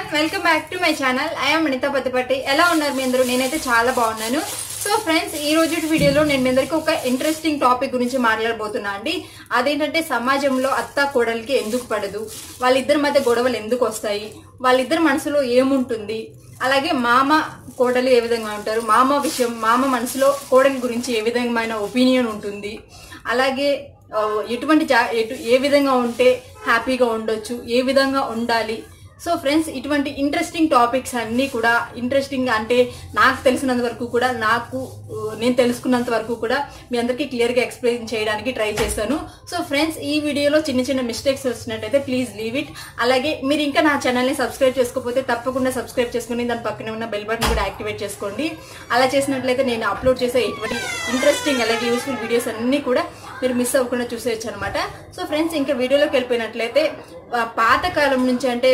everyone welcome back to my channel I'm Anitha Pattipatti ఎలా ఉన్నారు మీ అందరూ నేనైతే చాలా బాగున్నాను సో ఫ్రెండ్స్ ఈ రోజు వీడియోలో నేను మీ అందరికీ ఒక ఇంట్రెస్టింగ్ టాపిక్ గురించి మాట్లాడబోతున్నా అండి అదేంటంటే సమాజంలో అత్త కోడలికి ఎందుకు పడదు వాళ్ళిద్దరి మధ్య గొడవలు ఎందుకు వస్తాయి వాళ్ళిద్దరి మనసులో ఏముంటుంది అలాగే మామ కోడలు ఏ విధంగా ఉంటారు మామ విషయం మామ మనసులో కోడలి గురించి ఏ విధమైన ఒపీనియన్ ఉంటుంది అలాగే ఆ, ఎటువంటి జా ఎటు ఏ విధంగా ఉంటే హ్యాపీగా ఉండొచ్చు ఏ విధంగా ఉండాలి సో ఫ్రెండ్స్ ఇటువంటి ఇంట్రెస్టింగ్ టాపిక్స్ అన్నీ కూడా ఇంట్రెస్టింగ్ అంటే నాకు తెలిసినంత వరకు కూడా నాకు ఆ, నేను తెలుసుకున్నంత వరకు కూడా మీ అందరికీ క్లియర్గా ఎక్స్ప్లెయిన్ చేయడానికి ట్రై చేశాను సో ఫ్రెండ్స్ ఈ వీడియోలో చిన్న చిన్న మిస్టేక్స్ వచ్చినట్టయితే ప్లీజ్ లీవ్ ఇట్ అలాగే మీరు ఇంకా నా ఛానల్ని సబ్స్క్రైబ్ చేసుకోకపోతే తప్పకుండా సబ్స్క్రైబ్ చేసుకుని దాని పక్కనే ఉన్న బెల్ బటన్ కూడా యాక్టివేట్ చేసుకోండి అలా చేసినట్లయితే నేను అప్లోడ్ చేసే ఇటువంటి ఇంట్రెస్టింగ్ అలాగే యూస్ఫుల్ వీడియోస్ అన్నీ కూడా మీరు మిస్ అవ్వకుండా చూసేయచ్చు అనమాట సో ఫ్రెండ్స్ ఇంకా వీడియోలోకి వెళ్ళిపోయినట్లయితే ఆ, పాత కాలం నుంచి అంటే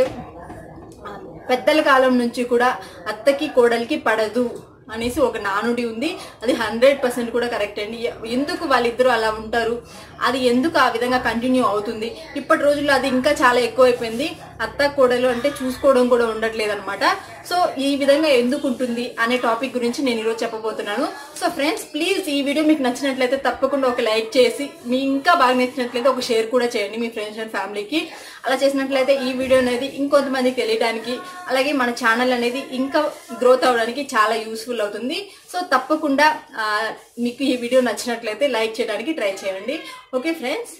ఆ, పెద్దల కాలం నుంచి కూడా అత్తకి కోడలికి పడదు అనేసి ఒక నానుడి ఉంది అది హండ్రెడ్ పర్సెంట్ కూడా కరెక్ట్ అండి ఎందుకు వాళ్ళిద్దరూ అలా ఉంటారు అది ఎందుకు ఆ విధంగా కంటిన్యూ అవుతుంది ఇప్పటి రోజుల్లో అది ఇంకా చాలా ఎక్కువైపోయింది అత్త కోడలు అంటే చూసుకోవడం కూడా ఉండట్లేదు అనమాట సో ఈ విధంగా ఎందుకు ఉంటుంది అనే టాపిక్ గురించి నేను ఈరోజు చెప్పబోతున్నాను సో ఫ్రెండ్స్ ప్లీజ్ ఈ వీడియో మీకు నచ్చినట్లయితే తప్పకుండా ఒక లైక్ చేసి మీ ఇంకా బాగా నచ్చినట్లయితే ఒక షేర్ కూడా చేయండి మీ ఫ్రెండ్స్ అండ్ ఫ్యామిలీకి అలా చేసినట్లయితే ఈ వీడియో అనేది ఇంకొంతమందికి తెలియడానికి అలాగే మన ఛానల్ అనేది ఇంకా గ్రోత్ అవడానికి చాలా యూస్ఫుల్ అవుతుంది సో తప్పకుండా ఆ, మీకు ఈ వీడియో నచ్చినట్లయితే లైక్ చేయడానికి ట్రై చేయండి ఓకే ఫ్రెండ్స్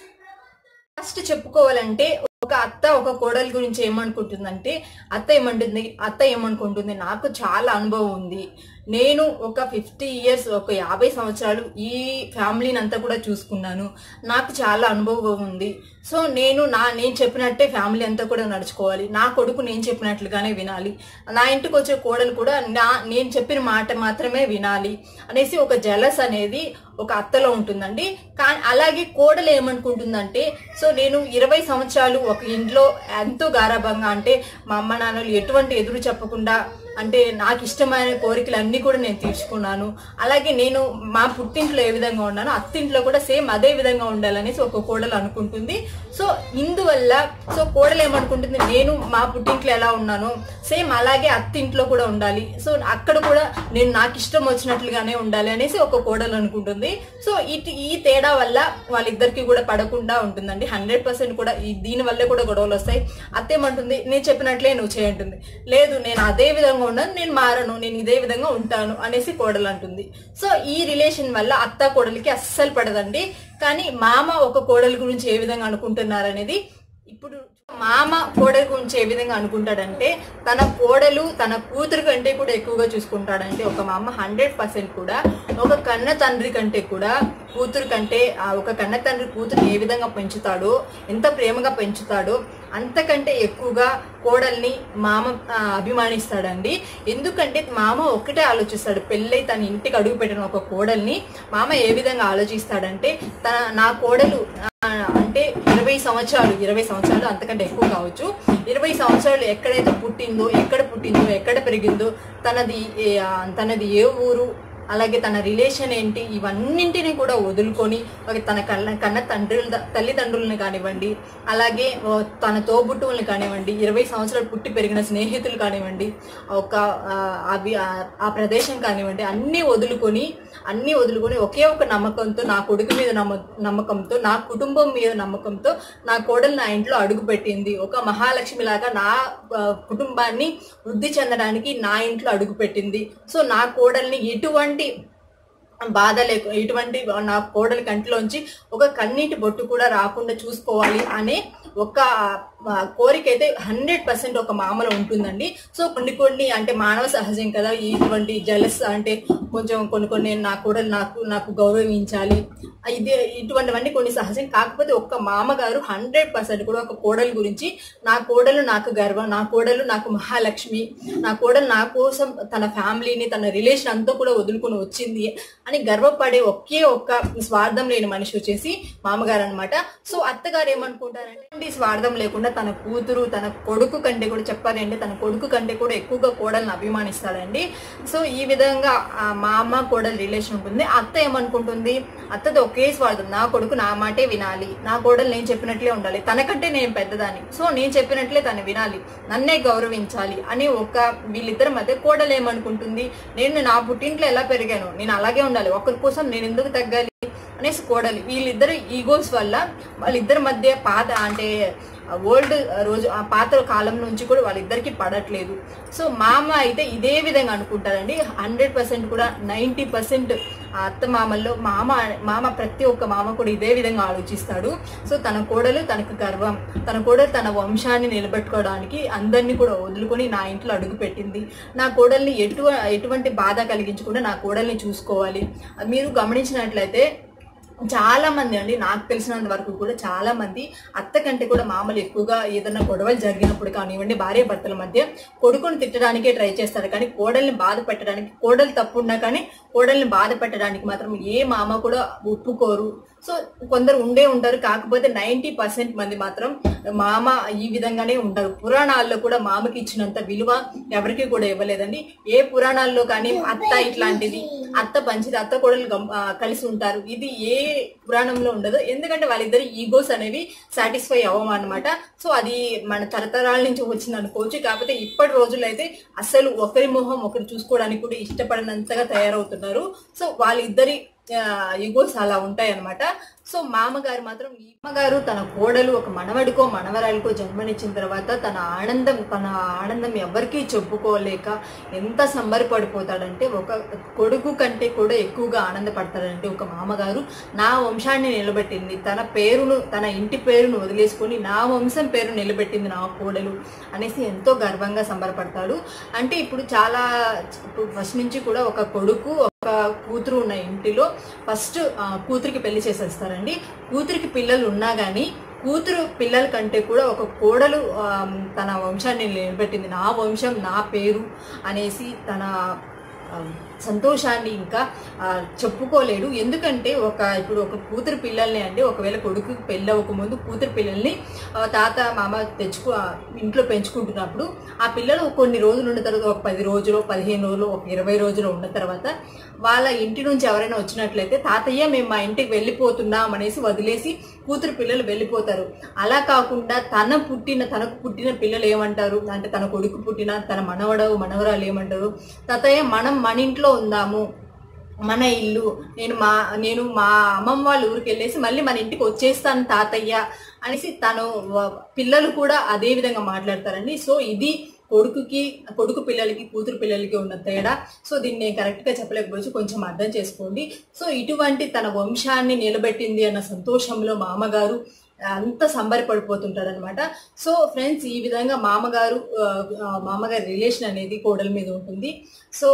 ఫస్ట్ చెప్పుకోవాలంటే ఒక అత్త ఒక కోడలి గురించి ఏమనుకుంటుందంటే అత్త ఏమంటుంది అత్త ఏమనుకుంటుంది నాకు చాలా అనుభవం ఉంది నేను ఒక ఫిఫ్టీ ఇయర్స్ ఒక యాభై సంవత్సరాలు ఈ ఫ్యామిలీని అంతా కూడా చూసుకున్నాను నాకు చాలా అనుభవం ఉంది సో నేను నా నేను చెప్పినట్టే ఫ్యామిలీ అంతా కూడా నడుచుకోవాలి నా కొడుకు నేను చెప్పినట్లుగానే వినాలి నా ఇంటికి వచ్చే కోడలు కూడా నా నేను చెప్పిన మాట మాత్రమే వినాలి అనేసి ఒక జలస్ అనేది ఒక అత్తలో ఉంటుందండి కానీ అలాగే కోడలు ఏమనుకుంటుందంటే సో నేను ఇరవై సంవత్సరాలు ఒక ఇంట్లో ఎంతో గారాభంగా అంటే మా అమ్మ నాన్నలు ఎటువంటి ఎదురు చెప్పకుండా అంటే నాకు ఇష్టమైన కోరికలు అన్నీ కూడా నేను తీర్చుకున్నాను అలాగే నేను మా పుట్టింట్లో ఏ విధంగా ఉన్నానో అత్తింట్లో కూడా సేమ్ అదే విధంగా ఉండాలనేసి ఒక కోడలు అనుకుంటుంది సో ఇందువల్ల సో కోడలు ఏమనుకుంటుంది నేను మా పుట్టింట్లో ఎలా ఉన్నానో సేమ్ అలాగే అత్తింట్లో కూడా ఉండాలి సో అక్కడ కూడా నేను నాకు ఇష్టం వచ్చినట్లుగానే ఉండాలి అనేసి ఒక కోడలు అనుకుంటుంది సో ఇటు ఈ తేడా వల్ల వాళ్ళిద్దరికి కూడా పడకుండా ఉంటుందండి హండ్రెడ్ పర్సెంట్ కూడా ఈ దీని వల్లే కూడా గొడవలు వస్తాయి అత్తేమంటుంది నేను చెప్పినట్లే నువ్వు చేయంటుంది లేదు నేను అదే విధంగా ఉండను నేను మారను నేను ఇదే విధంగా ఉంటాను అనేసి కోడలు అంటుంది సో ఈ రిలేషన్ వల్ల అత్త కోడలికి అస్సలు పడదండి కానీ మామ ఒక కోడలి గురించి ఏ విధంగా అనుకుంటున్నారు అనేది ఇప్పుడు మామ కోడలి గురించి ఏ విధంగా అనుకుంటాడంటే తన కోడలు తన కూతురు కంటే కూడా ఎక్కువగా చూసుకుంటాడంటే ఒక మామ హండ్రెడ్ పర్సెంట్ కూడా ఒక కన్న తండ్రి కంటే కూడా కూతురు కంటే ఆ ఒక కన్న తండ్రి కూతురు ఏ విధంగా పెంచుతాడో ఎంత ప్రేమగా పెంచుతాడో అంతకంటే ఎక్కువగా కోడల్ని మామ ఆ, అభిమానిస్తాడండి ఎందుకంటే మామ ఒక్కటే ఆలోచిస్తాడు పెళ్ళై తన ఇంటికి అడుగు పెట్టిన ఒక కోడల్ని మామ ఏ విధంగా ఆలోచిస్తాడంటే తన నా కోడలు ఆ, అంటే ఇరవై సంవత్సరాలు ఇరవై సంవత్సరాలు అంతకంటే ఎక్కువ కావచ్చు ఇరవై సంవత్సరాలు ఎక్కడైతే పుట్టిందో ఎక్కడ పుట్టిందో ఎక్కడ పెరిగిందో తనది ఏ- ఆ, తనది ఏ ఊరు అలాగే తన రిలేషన్ ఏంటి ఇవన్నింటినీ కూడా వదులుకొని ఒక తన కన్న కన్న తండ్రుల తల్లిదండ్రులను కానివ్వండి అలాగే ఓ తన తోబుట్టువులను కానివ్వండి ఇరవై సంవత్సరాలు పుట్టి పెరిగిన స్నేహితులు కానివ్వండి ఒక ఆ, అవి ఆ- ఆ ప్రదేశం కానివ్వండి అన్నీ వదులుకొని అన్నీ వదులుకొని ఒకే ఒక నమ్మకంతో నా కొడుకు మీద నమ్మ నమ్మకంతో నా కుటుంబం మీద నమ్మకంతో నా కోడలు నా ఇంట్లో అడుగు పెట్టింది ఒక మహాలక్ష్మి లాగా నా ఆ, కుటుంబాన్ని వృద్ధి చెందడానికి నా ఇంట్లో అడుగు పెట్టింది సో నా కోడల్ని ఎటువంటి బాధ లేకు ఎటువంటి నా కోడలి కంటిలోంచి ఒక కన్నీటి బొట్టు కూడా రాకుండా చూసుకోవాలి అనే ఒక ఆ, కోరిక అయితే హండ్రెడ్ పర్సెంట్ ఒక మామలో ఉంటుందండి సో కొన్ని కొన్ని అంటే మానవ సహజం కదా ఇటువంటి జలస్ అంటే కొంచెం కొన్ని కొన్ని నా కోడలు నాకు నాకు గౌరవించాలి ఇది ఇటువంటివన్నీ కొన్ని సహజం కాకపోతే ఒక్క మామగారు హండ్రెడ్ పర్సెంట్ కూడా ఒక కోడలు గురించి నా కోడలు నాకు గర్వం నా కోడలు నాకు మహాలక్ష్మి నా కోడలు నా కోసం తన ఫ్యామిలీని తన రిలేషన్ అంతా కూడా వదులుకొని వచ్చింది అని గర్వపడే ఒకే ఒక్క స్వార్థం లేని మనిషి వచ్చేసి మామగారు అనమాట సో అత్తగారు ఏమనుకుంటారంటే ఎటువంటి స్వార్థం లేకుండా తన కూతురు తన కొడుకు కంటే కూడా చెప్పాలి అంటే తన కొడుకు కంటే కూడా ఎక్కువగా కోడల్ని అభిమానిస్తాడండి సో ఈ విధంగా ఆ మా అమ్మ కోడలు రిలేషన్ ఉంటుంది అత్త ఏమనుకుంటుంది అత్తతో ఒకే స్వార్థం నా కొడుకు నా మాటే వినాలి నా కోడలు నేను చెప్పినట్లే ఉండాలి తనకంటే నేను పెద్దదాన్ని సో నేను చెప్పినట్లే తను వినాలి నన్నే గౌరవించాలి అని ఒక వీళ్ళిద్దరి మధ్య కోడలు ఏమనుకుంటుంది నేను నా పుట్టింట్లో ఎలా పెరిగాను నేను అలాగే ఉండాలి ఒకరి కోసం నేను ఎందుకు తగ్గాలి అనేసి కోడలి వీళ్ళిద్దరు ఈగోస్ వల్ల వాళ్ళిద్దరి మధ్య పాత అంటే ఓల్డ్ రోజు ఆ పాత కాలం నుంచి కూడా వాళ్ళిద్దరికి పడట్లేదు సో మామ అయితే ఇదే విధంగా అనుకుంటారండి హండ్రెడ్ పర్సెంట్ కూడా నైంటీ పర్సెంట్ అత్త మామల్లో మామ మామ ప్రతి ఒక్క మామ కూడా ఇదే విధంగా ఆలోచిస్తాడు సో తన కోడలు తనకు గర్వం తన కోడలు తన వంశాన్ని నిలబెట్టుకోవడానికి అందరినీ కూడా వదులుకొని నా ఇంట్లో అడుగు పెట్టింది నా కోడల్ని ఎటు ఎటువంటి బాధ కలిగించకుండా నా కోడల్ని చూసుకోవాలి మీరు గమనించినట్లయితే చాలా మంది అండి నాకు తెలిసినంత వరకు కూడా చాలా మంది అత్త కంటే కూడా మామలు ఎక్కువగా ఏదైనా గొడవలు జరిగినప్పుడు కానివ్వండి భార్య భర్తల మధ్య కొడుకుని తిట్టడానికే ట్రై చేస్తారు కానీ కోడల్ని బాధ పెట్టడానికి కోడలు తప్పు ఉన్నా కానీ కోడల్ని బాధ పెట్టడానికి మాత్రం ఏ మామ కూడా ఒప్పుకోరు సో కొందరు ఉండే ఉంటారు కాకపోతే నైంటీ పర్సెంట్ మంది మాత్రం మామ ఈ విధంగానే ఉంటారు పురాణాల్లో కూడా మామకి ఇచ్చినంత విలువ ఎవరికి కూడా ఇవ్వలేదండి ఏ పురాణాల్లో కానీ అత్త ఇట్లాంటిది అత్త పంచిది అత్త కోడలు గమ్- ఆ, కలిసి ఉంటారు ఇది ఏ పురాణంలో ఉండదు ఎందుకంటే వాళ్ళిద్దరి ఈగోస్ అనేవి సాటిస్ఫై అవ్వమన్నమాట సో అది మన తరతరాల నుంచి వచ్చింది అనుకోవచ్చు కాకపోతే ఇప్పటి రోజుల్లో అయితే అసలు ఒకరి మొహం ఒకరు చూసుకోవడానికి కూడా ఇష్టపడినంతగా తయారవుతున్నారు సో వాళ్ళిద్దరి ఈగోస్ అలా ఉంటాయి అనమాట సో మామగారు మాత్రం ఈ అమ్మగారు తన కోడలు ఒక మనవడికో మనవరాలికో జన్మనిచ్చిన తర్వాత తన ఆనందం తన ఆనందం ఎవరికీ చెప్పుకోలేక ఎంత సంబరపడిపోతాడంటే ఒక కొడుకు కంటే కూడా ఎక్కువగా ఆనందపడతాడంటే ఒక మామగారు నా వంశాన్ని నిలబెట్టింది తన పేరును తన ఇంటి పేరును వదిలేసుకొని నా వంశం పేరు నిలబెట్టింది నా కోడలు అనేసి ఎంతో గర్వంగా సంబరపడతాడు అంటే ఇప్పుడు చాలా ఇప్పుడు ఫస్ట్ నుంచి కూడా ఒక కొడుకు ఒక కూతురు ఉన్న ఇంటిలో ఫస్ట్ ఆ, కూతురికి పెళ్లి చేసేస్తారండి కూతురికి పిల్లలు ఉన్నా కానీ కూతురు పిల్లల కంటే కూడా ఒక కోడలు ఆ, తన వంశాన్ని నిలబెట్టింది నా వంశం నా పేరు అనేసి తన ఆ, సంతోషాన్ని ఇంకా ఆ, చెప్పుకోలేడు ఎందుకంటే ఒక ఇప్పుడు ఒక కూతురు పిల్లల్ని అండి ఒకవేళ కొడుకు పెళ్ళి అవ్వకముందు కూతురు పిల్లల్ని ఆ, తాత మామ తెచ్చుకో ఆ, ఇంట్లో పెంచుకుంటున్నప్పుడు ఆ పిల్లలు కొన్ని రోజులు ఉన్న తర్వాత ఒక పది రోజులు పదిహేను రోజులు ఒక ఇరవై రోజులు ఉన్న తర్వాత వాళ్ళ ఇంటి నుంచి ఎవరైనా వచ్చినట్లయితే తాతయ్య మేము మా ఇంటికి వెళ్ళిపోతున్నాం అనేసి వదిలేసి కూతురు పిల్లలు వెళ్ళిపోతారు అలా కాకుండా తన పుట్టిన తనకు పుట్టిన పిల్లలు ఏమంటారు అంటే తన కొడుకు పుట్టిన తన మనవడు మనవరాలు ఏమంటారు తాతయ్య మనం మన ఇంట్లో ఉందాము మన ఇల్లు నేను మా నేను మా అమ్మమ్మ వాళ్ళ ఊరికి వెళ్ళేసి మళ్ళీ మన ఇంటికి వచ్చేస్తాను తాతయ్య అనేసి తను వ- పిల్లలు కూడా అదే విధంగా మాట్లాడతారండి సో ఇది కొడుకుకి కొడుకు పిల్లలకి కూతురు పిల్లలకి ఉన్న తేడా సో దీన్ని నేను కరెక్ట్గా చెప్పలేకపోవచ్చు కొంచెం అర్థం చేసుకోండి సో ఇటువంటి తన వంశాన్ని నిలబెట్టింది అన్న సంతోషంలో మామగారు అంత సంబరపడిపోతుంటాడు అనమాట సో ఫ్రెండ్స్ ఈ విధంగా మామగారు ఆ, ఆ, మామగారి రిలేషన్ అనేది కోడల మీద ఉంటుంది సో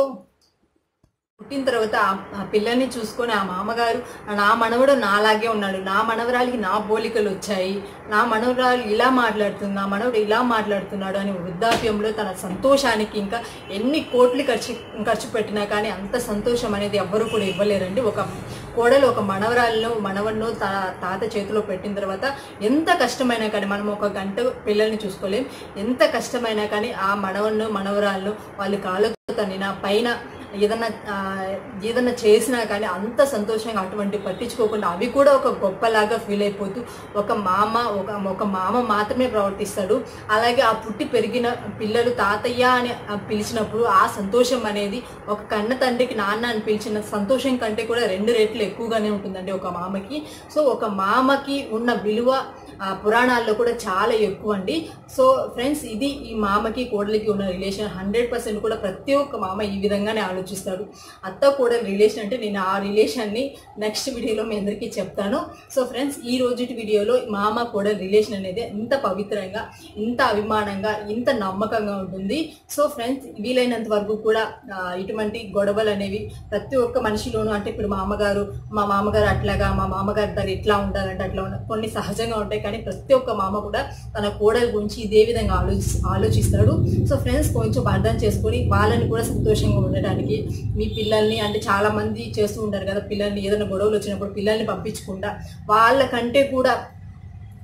పుట్టిన తర్వాత ఆ- ఆ పిల్లల్ని చూసుకొని ఆ మామగారు నా మనవడు నాలాగే ఉన్నాడు నా మనవరాలికి నా పోలికలు వచ్చాయి నా మనవరాలు ఇలా మాట్లాడుతుంది నా మనవడు ఇలా మాట్లాడుతున్నాడు అని వృద్ధాప్యంలో తన సంతోషానికి ఇంకా ఎన్ని కోట్లు ఖర్చు ఖర్చు పెట్టినా కానీ అంత సంతోషం అనేది ఎవ్వరూ కూడా ఇవ్వలేరండి ఒక కోడలు ఒక మనవరాలను మనవడిను తా తాత చేతిలో పెట్టిన తర్వాత ఎంత కష్టమైనా కానీ మనం ఒక గంట పిల్లల్ని చూసుకోలేం ఎంత కష్టమైనా కానీ ఆ మనవడిను మనవరాలను వాళ్ళు కాళ్ళతో తన్నిన పైన ఏదన్నా ఆ, ఏదన్నా చేసినా కానీ అంత సంతోషంగా అటువంటి పట్టించుకోకుండా అవి కూడా ఒక గొప్పలాగా ఫీల్ అయిపోతూ ఒక మామ ఒక ఒక మామ మాత్రమే ప్రవర్తిస్తాడు అలాగే ఆ పుట్టి పెరిగిన పిల్లలు తాతయ్య అని ఆ పిలిచినప్పుడు ఆ సంతోషం అనేది ఒక కన్న తండ్రికి నాన్న అని పిలిచిన సంతోషం కంటే కూడా రెండు రెట్లు ఎక్కువగానే ఉంటుందండి ఒక మామకి సో ఒక మామకి ఉన్న విలువ ఆ, పురాణాల్లో కూడా చాలా ఎక్కువ అండి సో ఫ్రెండ్స్ ఇది ఈ మామకి కోడలికి ఉన్న రిలేషన్ హండ్రెడ్ పర్సెంట్ కూడా ప్రతి ఒక్క మామ ఈ విధంగానే ఆలోచిస్తాడు అత్త కోడలి రిలేషన్ అంటే నేను ఆ రిలేషన్ని నెక్స్ట్ వీడియోలో మీ అందరికీ చెప్తాను సో ఫ్రెండ్స్ ఈ రోజుటి వీడియోలో మామ కోడలి రిలేషన్ అనేది ఇంత పవిత్రంగా ఇంత అభిమానంగా ఇంత నమ్మకంగా ఉంటుంది సో ఫ్రెండ్స్ వీలైనంత వరకు కూడా ఆ, ఇటువంటి గొడవలు అనేవి ప్రతి ఒక్క మనిషిలోనూ అంటే ఇప్పుడు మా అమ్మగారు మా మామగారు అట్లాగా మా మామగారి దగ్గర ఇట్లా ఉండాలంటే అట్లా ఉండాలి కొన్ని సహజంగా ఉంటాయి కానీ ప్రతి ఒక్క మామ కూడా తన కోడల గురించి ఇదే విధంగా ఆలోచి ఆలోచిస్తాడు సో ఫ్రెండ్స్ కొంచెం అర్థం చేసుకొని వాళ్ళని కూడా సంతోషంగా ఉండడానికి మీ పిల్లల్ని అంటే చాలా మంది చేస్తూ ఉంటారు కదా పిల్లల్ని ఏదైనా గొడవలు వచ్చినప్పుడు పిల్లల్ని పంపించకుండా వాళ్ళకంటే కూడా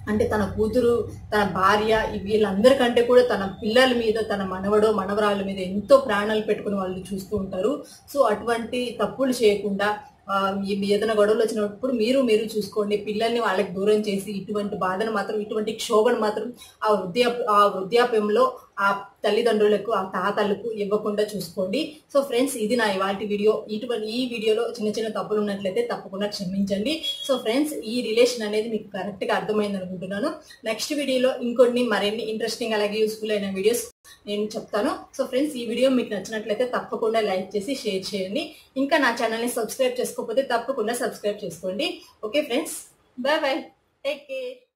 అంటే తన కూతురు తన భార్య ఈ వీళ్ళందరికంటే కూడా తన పిల్లల మీద తన మనవడో మనవరాళ్ళ మీద ఎంతో ప్రాణాలు పెట్టుకుని వాళ్ళు చూస్తూ ఉంటారు సో అటువంటి తప్పులు చేయకుండా ఆ, ఈ ఏదైనా గొడవలు వచ్చినప్పుడు మీరు మీరు చూసుకోండి పిల్లల్ని వాళ్ళకి దూరం చేసి ఇటువంటి బాధను మాత్రం ఇటువంటి క్షోభను మాత్రం ఆ వృద్ధాప్ ఆ వృద్ధాప్యంలో ఆ తల్లిదండ్రులకు ఆ తాతలకు ఇవ్వకుండా చూసుకోండి సో ఫ్రెండ్స్ ఇది నా ఇవాళ వీడియో ఇటువంటి ఈ వీడియోలో చిన్న చిన్న తప్పులు ఉన్నట్లయితే తప్పకుండా క్షమించండి సో ఫ్రెండ్స్ ఈ రిలేషన్ అనేది మీకు కరెక్ట్ గా అర్థమైంది అనుకుంటున్నాను నెక్స్ట్ వీడియోలో ఇంకొన్ని మరిన్ని ఇంట్రెస్టింగ్ అలాగే యూస్ఫుల్ అయిన వీడియోస్ నేను చెప్తాను సో ఫ్రెండ్స్ ఈ వీడియో మీకు నచ్చినట్లయితే తప్పకుండా లైక్ చేసి షేర్ చేయండి ఇంకా నా ఛానల్ని సబ్స్క్రైబ్ చేసుకోకపోతే తప్పకుండా సబ్స్క్రైబ్ చేసుకోండి okay friends bye bye take care